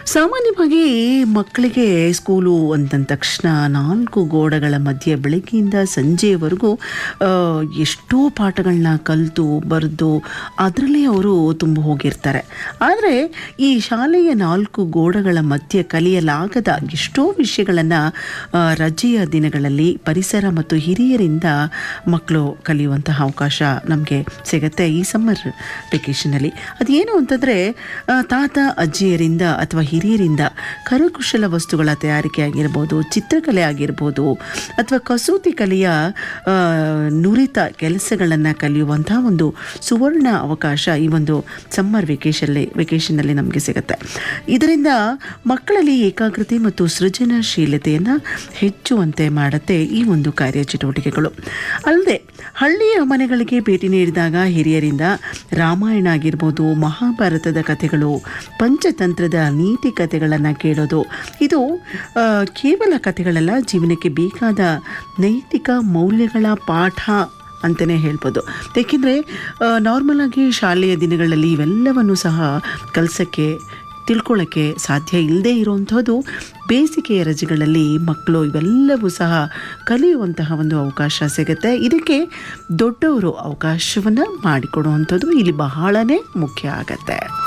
ಸಾಮಾನ್ಯವಾಗಿ ಮಕ್ಕಳಿಗೆ ಸ್ಕೂಲು ಅಂತಂದ ತಕ್ಷಣ ನಾಲ್ಕು ಗೋಡೆಗಳ ಮಧ್ಯೆ ಬೆಳಗ್ಗೆಯಿಂದ ಸಂಜೆಯವರೆಗೂ ಆ, ಎಷ್ಟೋ ಪಾಠಗಳನ್ನ ಕಲಿತು ಬರೆದು ಅದರಲ್ಲೇ ಅವರು ತುಂಬ ಹೋಗಿರ್ತಾರೆ ಆದರೆ ಈ ಶಾಲೆಯ ನಾಲ್ಕು ಗೋಡೆಗಳ ಮಧ್ಯೆ ಕಲಿಯಲಾಗದ ಎಷ್ಟೋ ವಿಷಯಗಳನ್ನು ರಜೆಯ ದಿನಗಳಲ್ಲಿ ಪರಿಸರ ಮತ್ತು ಹಿರಿಯರಿಂದ ಮಕ್ಕಳು ಕಲಿಯುವಂತಹ ಅವಕಾಶ ನಮಗೆ ಸಿಗುತ್ತೆ ಈ ಸಮ್ಮರ್ ವೆಕೇಷನಲ್ಲಿ ಅದೇನು ಅಂತಂದರೆ ತಾತ ಅಜ್ಜಿಯರಿಂದ ಅಥವಾ ಹಿರಿಯರಿಂದ ಕರಕುಶಲ ವಸ್ತುಗಳ ತಯಾರಿಕೆ ಆಗಿರ್ಬೋದು ಚಿತ್ರಕಲೆ ಆಗಿರ್ಬೋದು ಅಥವಾ ಕಸೂತಿ ಕಲೆಯ ಆ, ನುರಿತ ಕೆಲಸಗಳನ್ನು ಕಲಿಯುವಂತಹ ಒಂದು ಸುವರ್ಣ ಅವಕಾಶ ಈ ಒಂದು ಸಮ್ಮರ್ ವೆಕೇಷನ್ಲಿ ವೆಕೇಷನ್ನಲ್ಲಿ ನಮಗೆ ಸಿಗುತ್ತೆ ಇದರಿಂದ ಮಕ್ಕಳಲ್ಲಿ ಏಕಾಗ್ರತೆ ಮತ್ತು ಸೃಜನಶೀಲತೆಯನ್ನು ಹೆಚ್ಚುವಂತೆ ಮಾಡುತ್ತೆ ಈ ಒಂದು ಕಾರ್ಯಚಟುವಟಿಕೆಗಳು ಅಲ್ಲದೆ ಹಳ್ಳಿಯ ಮನೆಗಳಿಗೆ ಭೇಟಿ ನೀಡಿದಾಗ ಹಿರಿಯರಿಂದ ರಾಮಾಯಣ ಆಗಿರ್ಬೋದು ಮಹಾಭಾರತದ ಕಥೆಗಳು ಪಂಚತಂತ್ರದ ನೀತಿ ಕಥೆಗಳನ್ನು ಕೇಳೋದು ಇದು ಆ, ಕೇವಲ ಕಥೆಗಳಲ್ಲ ಜೀವನಕ್ಕೆ ಬೇಕಾದ ನೈತಿಕ ಮೌಲ್ಯಗಳ ಪಾಠ ಅಂತಲೇ ಹೇಳ್ಬೋದು ಏಕೆಂದರೆ ನಾರ್ಮಲ್ ಆಗಿ ಶಾಲೆಯ ದಿನಗಳಲ್ಲಿ ಇವೆಲ್ಲವನ್ನು ಸಹ ಕಲಿಸೋಕ್ಕೆ ತಿಳ್ಕೊಳ್ಳೋಕ್ಕೆ ಸಾಧ್ಯ ಇಲ್ಲದೇ ಇರುವಂಥದ್ದು ಬೇಸಿಗೆಯ ರಜೆಗಳಲ್ಲಿ ಮಕ್ಕಳು ಇವೆಲ್ಲವೂ ಸಹ ಕಲಿಯುವಂತಹ ಒಂದು ಅವಕಾಶ ಸಿಗುತ್ತೆ ಇದಕ್ಕೆ ದೊಡ್ಡವರು ಅವಕಾಶವನ್ನು ಮಾಡಿಕೊಡುವಂಥದ್ದು ಇಲ್ಲಿ ಬಹಳನೇ ಮುಖ್ಯ ಆಗತ್ತೆ